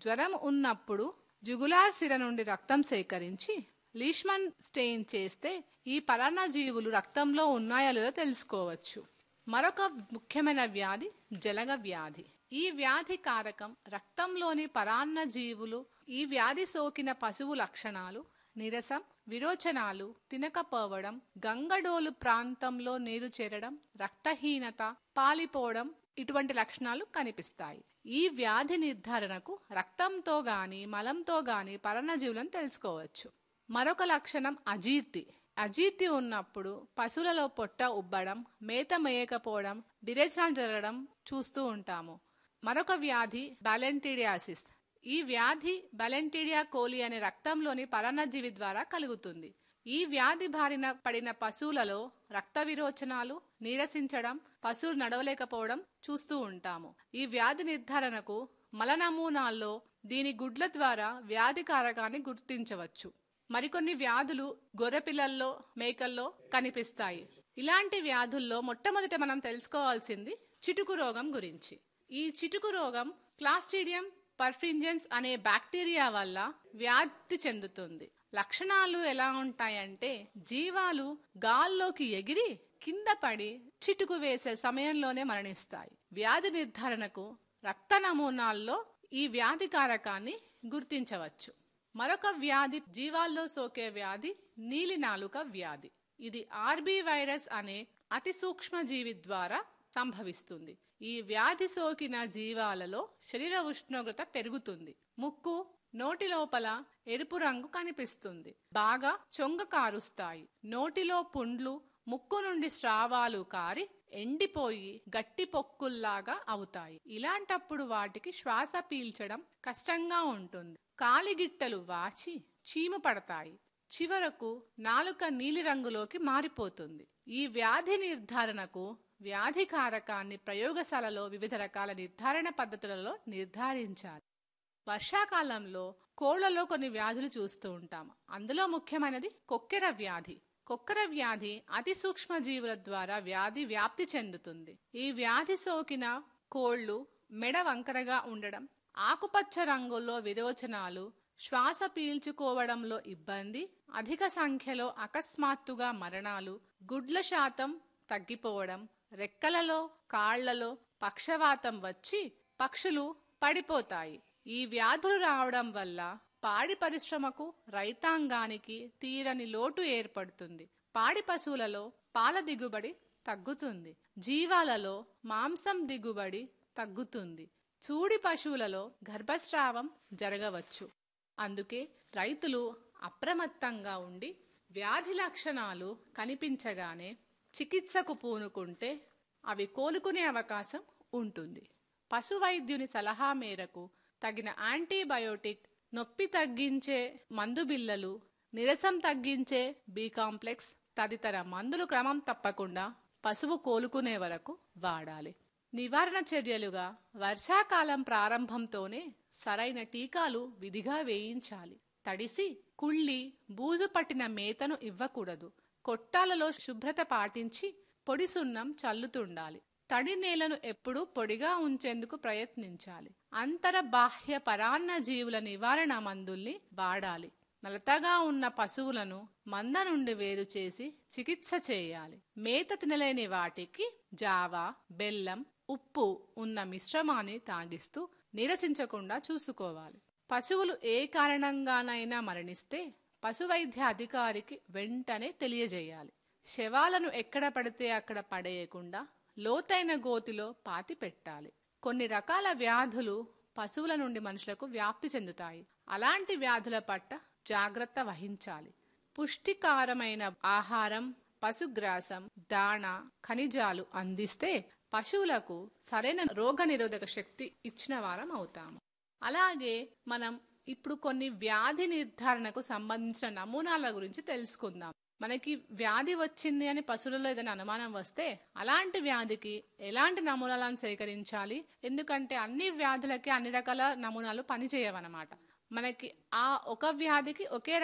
జ్వరం ఉన్నప్పుడు జుగులార్ సిర నుండి రక్తం సేకరించి లీష్మన్ స్టెయిన్ చేస్తే ఈ పరాన్నజీవులు రక్తంలో ఉన్నాయో లేదో తెలుసుకోవచ్చు మరొక ముఖ్యమైన వ్యాధి జలగ వ్యాధి ఈ వ్యాధి కారకం రక్తంలోని పరాన్నజీవులు ఈ వ్యాధి సోకిన పశువు లక్షణాలు నీరసం విరోచనాలు తినకపోవడం గంగడోలు ప్రాంతంలో నీరు చేరడం రక్తహీనత పాలిపోవడం ఇటువంటి లక్షణాలు కనిపిస్తాయి ఈ వ్యాధి నిర్ధారణకు రక్తంతో గాని మలంతో గాని పరాన్నజీవులను తెలుసుకోవచ్చు మరొక లక్షణం అజీర్తి అజీర్తి ఉన్నప్పుడు పశువులలో పొట్ట ఉబ్బడం మేత మేయకపోవడం విరేచనాలు జరగడం చూస్తూ ఉంటాము మరొక వ్యాధి బాలెంటీడియాసిస్ ఈ వ్యాధి బలెంటీడియా కోలి అనే రక్తంలోని పరాన్నజీవి ద్వారా కలుగుతుంది ఈ వ్యాధి బారిన పడిన పశువులలో రక్త విరోచనాలు నీరసించడం పశువులు నడవలేకపోవడం చూస్తూ ఉంటాము ఈ వ్యాధి నిర్ధారణకు మల నమూనాల్లో దీని గుడ్ల ద్వారా వ్యాధి కారకాన్ని గుర్తించవచ్చు మరికొన్ని వ్యాధులు గొర్రెపిల్లల్లో మేకల్లో కనిపిస్తాయి ఇలాంటి వ్యాధుల్లో మొట్టమొదట మనం తెలుసుకోవాల్సింది చిటుకు రోగం గురించి ఈ చిటుకు రోగం క్లాస్ట్రీడియం పర్ఫింజన్స్ అనే బ్యాక్టీరియా వల్ల వ్యాప్తి చెందుతుంది లక్షణాలు ఎలా ఉంటాయంటే జీవాలు గాల్లోకి ఎగిరి కింద పడి చిటుకు వేసే సమయంలోనే మరణిస్తాయి వ్యాధి నిర్ధారణకు రక్త నమూనాల్లో ఈ వ్యాధి కారకాన్ని గుర్తించవచ్చు మరొక వ్యాధి జీవాల్లో సోకే వ్యాధి నీలి నాలుక వ్యాధి ఇది ఆర్బీ వైరస్ అనే అతి సూక్ష్మ జీవి ద్వారా సంభవిస్తుంది ఈ వ్యాధి సోకిన జీవాలలో శరీర ఉష్ణోగ్రత పెరుగుతుంది ముక్కు నోటి లోపల ఎరుపు రంగు కనిపిస్తుంది బాగా చొంగ కారుస్తాయి నోటిలో పుండ్లు ముక్కు నుండి స్రావాలు కారి ఎండిపోయి గట్టి పొక్కుల్లాగా అవుతాయి ఇలాంటప్పుడు వాటికి శ్వాస పీల్చడం కష్టంగా ఉంటుంది కాలిగిట్టలు వాచి చీము పడతాయి చివరకు నాలుక నీలిరంగులోకి మారిపోతుంది ఈ వ్యాధి నిర్ధారణకు వ్యాధి కారకాన్ని ప్రయోగశాలలో వివిధ రకాల నిర్ధారణ పద్ధతులలో నిర్ధారించాలి వర్షాకాలంలో కోళ్లలో కొన్ని వ్యాధులు చూస్తూ ఉంటాం అందులో ముఖ్యమైనది కొక్కెర వ్యాధి కొక్కర వ్యాధి అతి సూక్ష్మ జీవుల ద్వారా వ్యాధి వ్యాప్తి చెందుతుంది ఈ వ్యాధి సోకిన కోళ్లు మెడ వంకరగా ఉండడం ఆకుపచ్చ రంగుల్లో విరోచనాలు శ్వాస పీల్చుకోవడంలో ఇబ్బంది అధిక సంఖ్యలో అకస్మాత్తుగా మరణాలు గుడ్ల శాతం తగ్గిపోవడం రెక్కలలో కాళ్లలో పక్షవాతం వచ్చి పక్షులు పడిపోతాయి ఈ వ్యాధులు రావడం వల్ల పాడి పరిశ్రమకు రైతాంగానికి తీరని లోటు ఏర్పడుతుంది పాడి పశువులలో పాల దిగుబడి తగ్గుతుంది జీవాలలో మాంసం దిగుబడి తగ్గుతుంది చూడి పశువులలో గర్భస్రావం జరగవచ్చు అందుకే రైతులు అప్రమత్తంగా ఉండి వ్యాధి లక్షణాలు కనిపించగానే చికిత్సకు పూనుకుంటే అవి కోలుకునే అవకాశం ఉంటుంది పశు వైద్యుని సలహా మేరకు తగిన యాంటీబయోటిక్ నొప్పి తగ్గించే మందు బిల్లలు నిరసం తగ్గించే బి కాంప్లెక్స్ తదితర మందులు క్రమం తప్పకుండా పశువు కోలుకునే వరకు వాడాలి నివారణ చర్యలుగా వర్షాకాలం ప్రారంభంతోనే సరైన టీకాలు విధిగా వేయించాలి తడిసి కుళ్ళి బూజు పట్టిన మేతను ఇవ్వకూడదు కొట్టాలలో శుభ్రత పాటించి పొడి సున్నం చల్లుతుండాలి తడి నేలను ఎప్పుడూ పొడిగా ఉంచేందుకు ప్రయత్నించాలి అంతర బాహ్య పరాన్న జీవుల నివారణ మందుల్ని వాడాలి నలతగా ఉన్న పశువులను మంద నుండి వేరు చేసి చికిత్స చేయాలి మేత తినలేని వాటికి జావా బెల్లం ఉప్పు ఉన్న మిశ్రమాన్ని తాగిస్తూ నిరసించకుండా చూసుకోవాలి పశువులు ఏ కారణంగానైనా మరణిస్తే పశువైద్య అధికారికి వెంటనే తెలియజేయాలి శవాలను ఎక్కడ పడితే అక్కడ పడేయకుండా లోతైన గోతిలో పాతి పెట్టాలి కొన్ని రకాల వ్యాధులు పశువుల నుండి మనుషులకు వ్యాప్తి చెందుతాయి అలాంటి వ్యాధుల పట్ల జాగ్రత్త వహించాలి పుష్టికారమైన ఆహారం పశుగ్రాసం దాణ ఖనిజాలు అందిస్తే పశువులకు సరైన రోగ నిరోధక శక్తి ఇచ్చిన వారం అవుతాము అలాగే మనం ఇప్పుడు కొన్ని వ్యాధి నిర్ధారణకు సంబంధించిన నమూనాల గురించి తెలుసుకుందాం మనకి వ్యాధి వచ్చింది అని పశువులలో ఏదైనా అనుమానం వస్తే అలాంటి వ్యాధికి ఎలాంటి నమూనాలను సేకరించాలి ఎందుకంటే అన్ని వ్యాధులకి అన్ని రకాల నమూనాలు పనిచేయవన్నమాట మనకి ఆ ఒక వ్యాధికి ఒకే